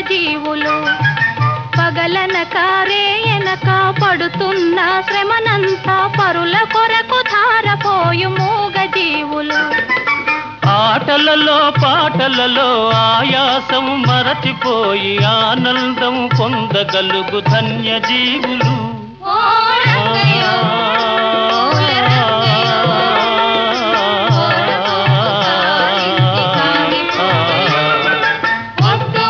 జీవులు పగలనక రేయనక పడుతున్న శ్రమనంతా పరుల కొరకు ధారపోయు మూగ జీవులు ఆటలలో పాటలలో ఆయాసం మరచిపోయి ఆనందం పొందగలుగు ధన్య జీవులు ఓ రంగయ్యో, పూల రంగయ్యో, సాగించి సాగిపోయో. పొద్దు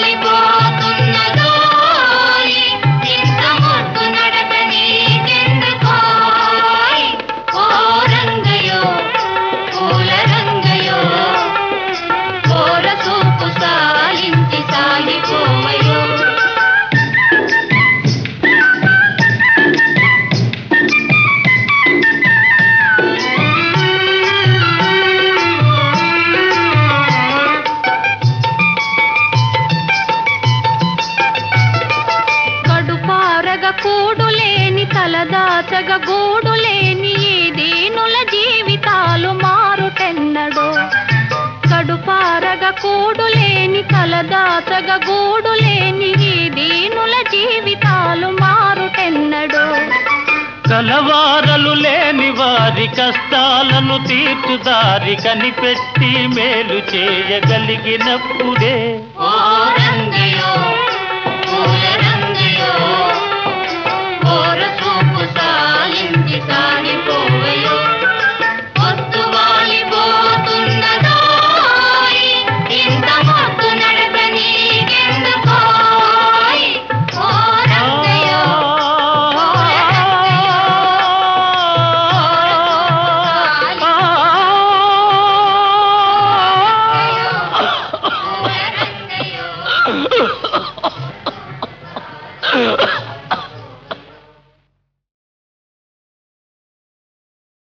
వాలిపోతున్నదోయ్, ఇంత మొద్దు నడక నీకెందుకోయ్? ఓ రంగయ్యో, పూల రంగయ్యో, కోర చూపు సాలించి సాగిపోవయో. కడుపారగ కూడులేని తలదాచగ గూడులేని ఈ దీనుల జీవితాలు మారుటెన్నడో కడుపారగ కూడులేని తలదాచగ గూడులేని ఈ దీనుల జీవితాలు మారుటెన్నడో కలవారలు లేని వారి కష్టాలను తీర్చుదారి కనిపెట్టి మేలు చేయగలిగినప్పుడే ఓ రంగయో పూల రంగయో ఓర చూపు సాలించి సాగిపోవయో పొద్దు వాలిపోతున్నదోయ్ ఇంత మొద్దు నడక నీకెందుకోయ్ ఓ రంగయో పూల రంగయో